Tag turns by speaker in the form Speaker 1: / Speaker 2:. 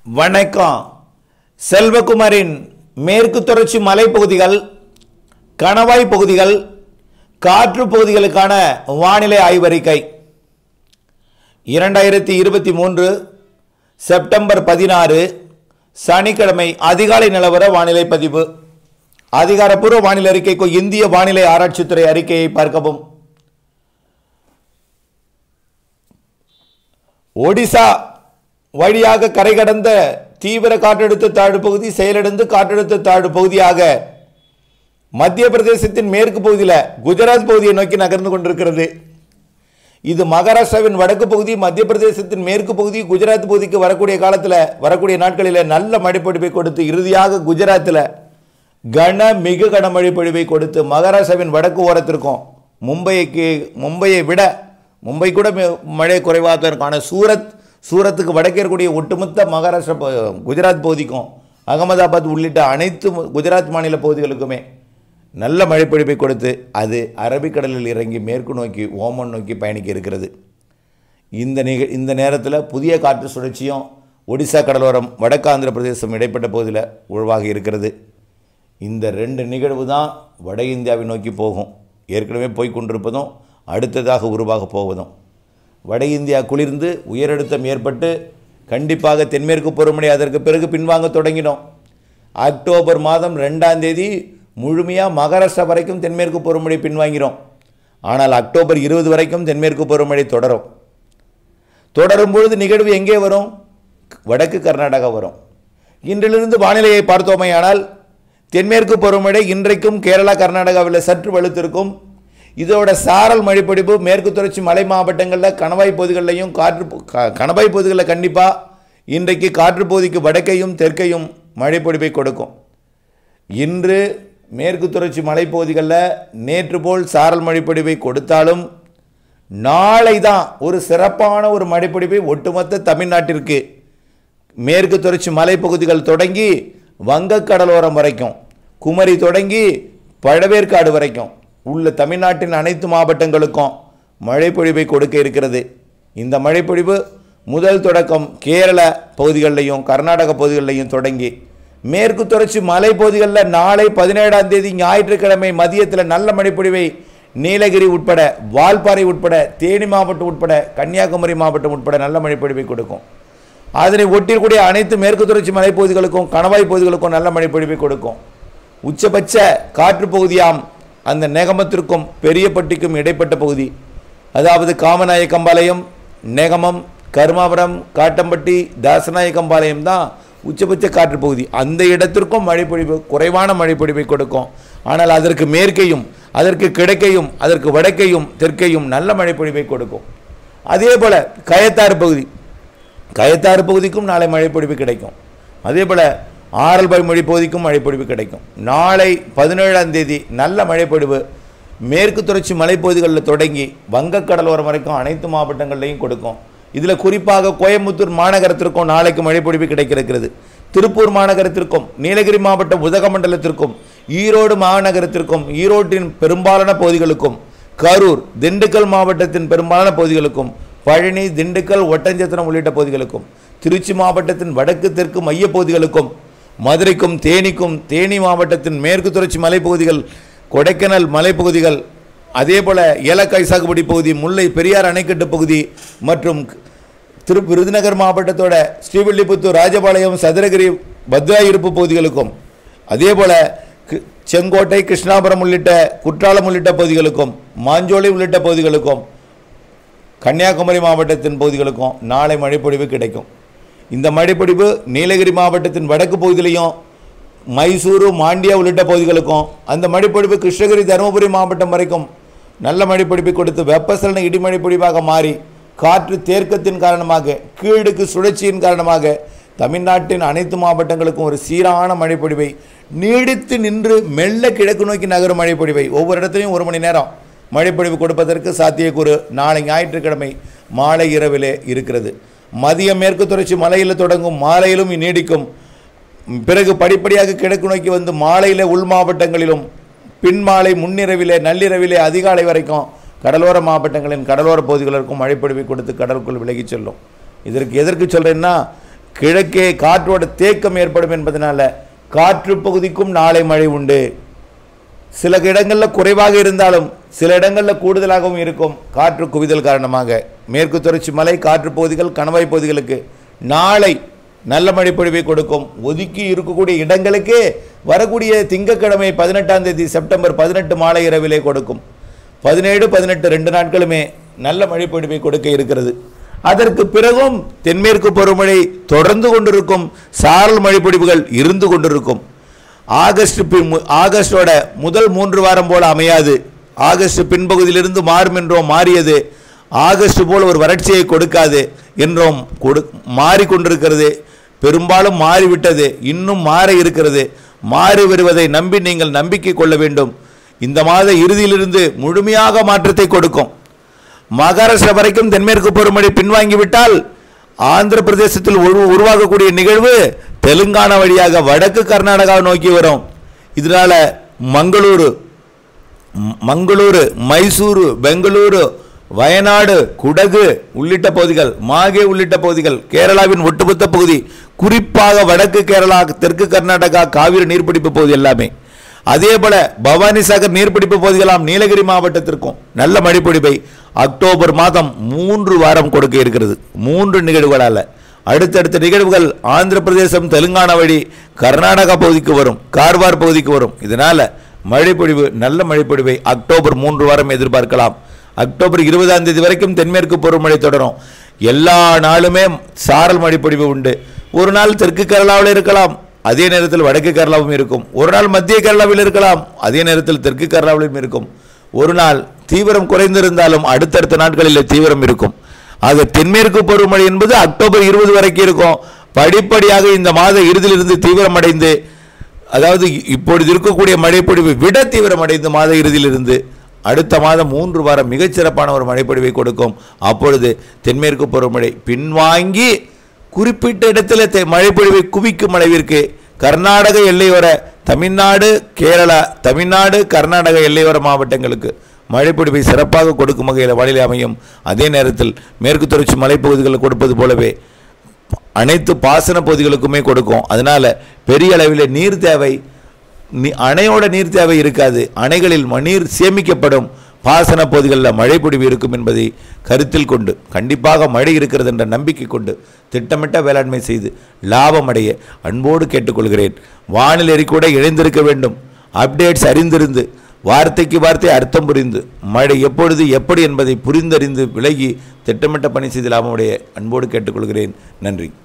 Speaker 1: வணக்கம் செல்வகுமாரின் மேற்கு தொடர்ச்சி மலைப்பகுதிகள் கணவாய் பகுதிகள் காற்று பகுதிகளுக்கான வானிலை ஆய்வறிக்கை இரண்டாயிரத்தி இருபத்தி மூன்று செப்டம்பர் பதினாறு சனிக்கிழமை அதிகாலை நிலவர வானிலை பதிவு அதிகாரப்பூர்வ வானிலை அறிக்கைக்கு இந்திய வானிலை ஆராய்ச்சித்துறை அறிக்கையை பார்க்கவும் ஒடிசா வழியாக கரை கடந்த தீவிர காற்றழுத்த தாழ்வு பகுதி செயலிழந்து காற்றழுத்த தாழ்வு பகுதியாக மத்திய பிரதேசத்தின் மேற்கு பகுதியில் குஜராத் பகுதியை நோக்கி நகர்ந்து கொண்டிருக்கிறது இது மகாராஷ்டிராவின் வடக்கு பகுதி மத்திய பிரதேசத்தின் மேற்கு பகுதி குஜராத் பகுதிக்கு வரக்கூடிய காலத்தில் வரக்கூடிய நாட்களில் நல்ல மழைப்பொழிவை கொடுத்து இறுதியாக குஜராத்தில் கன மிக கனமழை பொழிவை கொடுத்து மகாராஷ்டிராவின் வடக்கு ஓரத்திற்கும் மும்பைக்கு மும்பையை விட மும்பை கூட மி- மழை குறைவாக தான் இருக்கும் ஆனால் சூரத் சூரத்துக்கு வடக்கே இருக்கக்கூடிய ஒட்டுமொத்த மகாராஷ்டிரா ப- குஜராத் பகுதிக்கும் அகமதாபாத் உள்ளிட்ட அனைத்து மு- குஜராத் மாநில பகுதிகளுக்குமே நல்ல மழைப்பொழிவை கொடுத்து அது அரபிக்கடலில் இறங்கி மேற்கு நோக்கி ஓமன் நோக்கி பயணிக்க இருக்கிறது இந்த நிக இந்த நேரத்தில் புதிய காற்று சுழற்சியும் ஒடிசா கடலோரம் வடக்கு ஆந்திர பிரதேசம் இடைப்பட்ட பகுதியில் உருவாகி இருக்கிறது இந்த ரெண்டு நிகழ்வு தான் வட இந்தியாவை நோக்கி போகும் ஏற்கனவே போய் கொண்டிருப்பதும் அடுத்ததாக உருவாக போவதும் வட இந்தியா குளிர்ந்து உயரழுத்தம் ஏற்பட்டு கண்டிப்பாக தென்மேற்கு பருவமழை அதற்கு பிறகு பின்வாங்க தொடங்கினோம் அக்டோபர் மாதம் ரெண்டாம் தேதி முழுமையாக மகாராஷ்டிரா வரைக்கும் தென்மேற்கு பருவமழை பின்வாங்கிறோம் ஆனால் அக்டோபர் இருபது வரைக்கும் தென்மேற்கு பருவமழை தொடரும் தொடரும் பொழுது நிகழ்வு எங்கே வரும் வடக்கு கர்நாடகா வரும் இன்றிலிருந்து வானிலையை பார்த்தோமேயானால் தென்மேற்கு பருவமழை இன்றைக்கும் கேரளா கர்நாடகாவில் சற்று வலுத்திருக்கும் இதோட சாரல் மழைப்பிடிப்பு மேற்கு தொடர்ச்சி மலை மாவட்டங்களில் கணவாய் பகுதிகளிலையும் காற்று ப- க- கணவாய் பகுதிகளில் கண்டிப்பாக இன்றைக்கு காற்று பகுதிக்கு வடக்கையும் தெற்கையும் மழைப்பொழிவை கொடுக்கும் இன்று மேற்கு தொடர்ச்சி மலைப்பகுதிகளில் நேற்று போல் சாரல் மழைப்பொழிவை கொடுத்தாலும் நாளை தான் ஒரு சிறப்பான ஒரு மழைப்பொழிவை ஒட்டுமொத்த தமிழ்நாட்டிற்கு மேற்கு தொடர்ச்சி மலைப்பகுதிகள் தொடங்கி வங்கக்கடலோரம் வரைக்கும் குமரி தொடங்கி பழவேற்காடு வரைக்கும் உள்ள தமிழ்நாட்டின் அனைத்து மாவட்டங்களுக்கும் மழைப்பொழிவை கொடுக்க இருக்கிறது இந்த மழைப்பொழிவு முதல் தொடக்கம் கேரள பகுதிகளிலையும் கர்நாடக பகுதிகளிலையும் தொடங்கி மேற்கு தொடர்ச்சி மலைப்பகுதிகளில் நாளை பதினேழாம் தேதி ஞாயிற்றுக்கிழமை மதியத்தில் நல்ல மழைப்பொழிவை நீலகிரி உட்பட வால்பாறை உட்பட தேனி மாவட்டம் உட்பட கன்னியாகுமரி மாவட்டம் உட்பட நல்ல மழைப்பொழிவை கொடுக்கும் அதனை ஒட்டியிருக்கூடிய அனைத்து மேற்கு தொடர்ச்சி மலைப்பகுதிகளுக்கும் கணவாய் பகுதிகளுக்கும் நல்ல மழைப்பொழிவை கொடுக்கும் உச்சபட்ச காற்று பகுதியாம் அந்த நேகமத்திற்கும் பெரியப்பட்டிக்கும் இடைப்பட்ட பகுதி அதாவது காமநாயக்கம்பாளையம் நேகமம் கருமாபுரம் காட்டம்பட்டி தாசநாயக்கம்பாளையம் தான் உச்சபட்ச காற்று பகுதி அந்த இடத்திற்கும் மழைப்பொழிவு குறைவான மழைப்பொழிவை கொடுக்கும் ஆனால் அதற்கு மேற்கையும் அதற்கு கிழக்கையும் அதற்கு வடக்கையும் தெற்கையும் நல்ல மழைப்பொழிவை கொடுக்கும் அதே போல் கயத்தாறு பகுதி கயத்தாறு பகுதிக்கும் நாளை மழைப்பொழிவு கிடைக்கும் அதே போல் ஆரல்பாய் மொழி பகுதிக்கும் மழைப்பொழிவு கிடைக்கும் நாளை பதினேழாம் தேதி நல்ல மழைப்பொழிவு மேற்கு தொடர்ச்சி மலைப்பகுதிகளில் தொடங்கி வங்கக்கடலோரம் வரைக்கும் அனைத்து மாவட்டங்கள்லையும் கொடுக்கும் இதில் குறிப்பாக கோயம்புத்தூர் மாநகரத்திற்கும் நாளைக்கு மழைப்பொழிவு கிடைக்க இருக்கிறது திருப்பூர் மாநகரத்திற்கும் நீலகிரி மாவட்டம் உதகமண்டலத்திற்கும் ஈரோடு மாநகரத்திற்கும் ஈரோட்டின் பெரும்பாலான பகுதிகளுக்கும் கரூர் திண்டுக்கல் மாவட்டத்தின் பெரும்பாலான பகுதிகளுக்கும் பழனி திண்டுக்கல் ஒட்டஞ்சத்திரம் உள்ளிட்ட பகுதிகளுக்கும் திருச்சி மாவட்டத்தின் வடக்கு தெற்கு மைய பகுதிகளுக்கும் மதுரைக்கும் தேனிக்கும் தேனி மாவட்டத்தின் மேற்கு தொடர்ச்சி மலைப்பகுதிகள் கொடைக்கானல் மலைப்பகுதிகள் அதே போல ஏலக்காய் சாகுபடி பகுதி முல்லை பெரியார் அணைக்கட்டு பகுதி மற்றும் திரு விருதுநகர் மாவட்டத்தோட ஸ்ரீவில்லிபுத்தூர் ராஜபாளையம் சதுரகிரி பத்ராயிருப்பு பகுதிகளுக்கும் அதே போல கி- செங்கோட்டை கிருஷ்ணாபுரம் உள்ளிட்ட குற்றாலம் உள்ளிட்ட பகுதிகளுக்கும் மாஞ்சோலை உள்ளிட்ட பகுதிகளுக்கும் கன்னியாகுமரி மாவட்டத்தின் பகுதிகளுக்கும் நாளை மழைப்பொழிவு கிடைக்கும் இந்த மழைப்பொழிவு நீலகிரி மாவட்டத்தின் வடக்கு பகுதியிலையும் மைசூரு மாண்டியா உள்ளிட்ட பகுதிகளுக்கும் அந்த மழைப்பொழிவு கிருஷ்ணகிரி தருமபுரி மாவட்டம் வரைக்கும் நல்ல மழைப்பொழிவை கொடுத்து வெப்பசலன இடிமழை பொழிவாக மாறி காற்று தேர்க்கத்தின் காரணமாக கீழுக்கு சுழற்சியின் காரணமாக தமிழ்நாட்டின் அனைத்து மாவட்டங்களுக்கும் ஒரு சீரான மழைப்பொழிவை நீடித்து நின்று மெல்ல கிழக்கு நோக்கி நகரும் மழைப்பொழிவை ஒவ்வொரு இடத்துலையும் ஒரு மணி நேரம் மழைப்பொழிவு கொடுப்பதற்கு சாத்தியக்கூறு நாளை ஞாயிற்றுக்கிழமை மாலை இரவிலே இருக்கிறது மதியம் மேற்கு தொடர்ச்சி மலையில் தொடங்கும் மாலையிலும் நீடிக்கும் பிறகு படிப்படியாக கிழக்கு நோக்கி வந்து மாலையில் உள் மாவட்டங்களிலும் பின் மாலை முன்னிரவிலே நள்ளிரவிலே அதிகாலை வரைக்கும் கடலோர மாவட்டங்களின் கடலோர பகுதிகளுக்கும் மழைப்பொழிவை கொடுத்து கடலுக்குள் விலகிச் செல்லும் இதற்கு எதற்கு சொல்கிறேன்னா கிழக்கே காற்றோட தேக்கம் ஏற்படும் என்பதனால காற்று பகுதிக்கும் நாளை மழை உண்டு சில இடங்களில் குறைவாக இருந்தாலும் சில இடங்களில் கூடுதலாகவும் இருக்கும் காற்று குவிதல் காரணமாக மேற்கு தொடர்ச்சி மலை காற்று பகுதிகள் கணவாய் பகுதிகளுக்கு நாளை நல்ல மழை பொழிவை கொடுக்கும் ஒதுக்கி இருக்கக்கூடிய இடங்களுக்கு வரக்கூடிய திங்கட்கிழமை பதினெட்டாம் தேதி செப்டம்பர் பதினெட்டு மாலை இரவிலே கொடுக்கும் பதினேழு பதினெட்டு ரெண்டு நாட்களுமே நல்ல மழை பொழிவை கொடுக்க இருக்கிறது அதற்கு பிறகும் தென்மேற்கு பருவமழை தொடர்ந்து கொண்டிருக்கும் சாரல் மழை பொழிவுகள் இருந்து கொண்டிருக்கும் ஆகஸ்ட் பின் மு- ஆகஸ்டோட முதல் மூன்று வாரம் போல அமையாது ஆகஸ்ட் பின்பகுதியிலிருந்து மாறும் என்றோம் மாறியது ஆகஸ்ட் போல் ஒரு வறட்சியை கொடுக்காது என்றோம் கொடு மாறிக்கொண்டிருக்கிறது பெரும்பாலும் மாறிவிட்டது இன்னும் மாற இருக்கிறது மாறி வருவதை நம்பி நீங்கள் நம்பிக்கை கொள்ள வேண்டும் இந்த மாத இறுதியிலிருந்து முழுமையாக மாற்றத்தை கொடுக்கும் மகாராஷ்டிரா வரைக்கும் தென்மேற்கு பருவமழை பின்வாங்கிவிட்டால் ஆந்திர பிரதேசத்தில் உரு உருவாகக்கூடிய நிகழ்வு தெலுங்கானா வழியாக வடக்கு கர்நாடகாவை நோக்கி வரும் இதனால மங்களூரு ம- மங்களூரு மைசூரு பெங்களூரு வயநாடு குடகு உள்ளிட்ட பகுதிகள் மாகே உள்ளிட்ட பகுதிகள் கேரளாவின் ஒட்டுமொத்த பகுதி குறிப்பாக வடக்கு கேரளா தெற்கு கர்நாடகா காவிரி நீர்பிடிப்பு பகுதி எல்லாமே அதே போல பவானி சாகர் நீர்பிடிப்பு பகுதிகளாம் நீலகிரி மாவட்டத்திற்கும் நல்ல மழைப்பொழிவை அக்டோபர் மாதம் மூன்று வாரம் கொடுக்க இருக்கிறது மூன்று நிகழ்வுகளால அடுத்தடுத்த நிகழ்வுகள் ஆந்திர பிரதேசம் தெலுங்கானா வழி கர்நாடகா பகுதிக்கு வரும் கார்வார் பகுதிக்கு வரும் இதனால மழைப்பொழிவு நல்ல மழைப்பொழிவை அக்டோபர் மூன்று வாரம் எதிர்பார்க்கலாம் அக்டோபர் இருபதாம் தேதி வரைக்கும் தென்மேற்கு பருவமழை தொடரும் எல்லா நாளுமே சாரல் மழைப்பொழிவு உண்டு ஒரு நாள் தெற்கு கேரளாவில் இருக்கலாம் அதே நேரத்தில் வடக்கு கேரளாவும் இருக்கும் ஒரு நாள் மத்திய கேரளாவில் இருக்கலாம் அதே நேரத்தில் தெற்கு கேரளாவிலும் இருக்கும் ஒரு நாள் தீவிரம் குறைந்திருந்தாலும் அடுத்தடுத்த நாட்களில் தீவிரம் இருக்கும் ஆக தென்மேற்கு பருவமழை என்பது அக்டோபர் இருபது வரைக்கும் இருக்கும் படிப்படியாக இந்த மாத இறுதியிலிருந்து தீவிரமடைந்து அதாவது இப்பொழுது இருக்கக்கூடிய மழைப்பொழிவு விட தீவிரமடைந்து மாத இறுதியிலிருந்து அடுத்த மாதம் மூன்று வாரம் மிகச்சிறப்பான ஒரு மழைப்பொழிவை கொடுக்கும் அப்பொழுது தென்மேற்கு பருவமழை பின்வாங்கி குறிப்பிட்ட இடத்துல தெ- மழைப்பொழிவை குவிக்கும் அளவிற்கு கர்நாடக எல்லையோர தமிழ்நாடு கேரளா தமிழ்நாடு கர்நாடக எல்லையோர மாவட்டங்களுக்கு மழைப்பொழிவை சிறப்பாக கொடுக்கும் வகையில் வானிலை அமையும் அதே நேரத்தில் மேற்கு தொடர்ச்சி மலைப்பகுதிகளில் கொடுப்பது போலவே அனைத்து பாசன பகுதிகளுக்குமே கொடுக்கும் அதனால பெரிய அளவில் நீர் தேவை நி- அணையோட நீர் தேவை இருக்காது அணைகளில் ம- நீர் சேமிக்கப்படும் பாசன பகுதிகளில் மழை பொழிவு இருக்கும் என்பதை கருத்தில் கொண்டு கண்டிப்பாக மழை இருக்கிறது என்ற நம்பிக்கை கொண்டு திட்டமிட்ட வேளாண்மை செய்து லாபம் அடைய அன்போடு கேட்டுக்கொள்கிறேன் வானிலை கூட இணைந்திருக்க வேண்டும் அப்டேட்ஸ் அறிந்திருந்து வார்த்தைக்கு வார்த்தை அர்த்தம் புரிந்து மழை எப்பொழுது எப்படி என்பதை புரிந்தறிந்து விலகி திட்டமிட்ட பணி செய்து லாபமுடைய அன்போடு கேட்டுக்கொள்கிறேன் நன்றி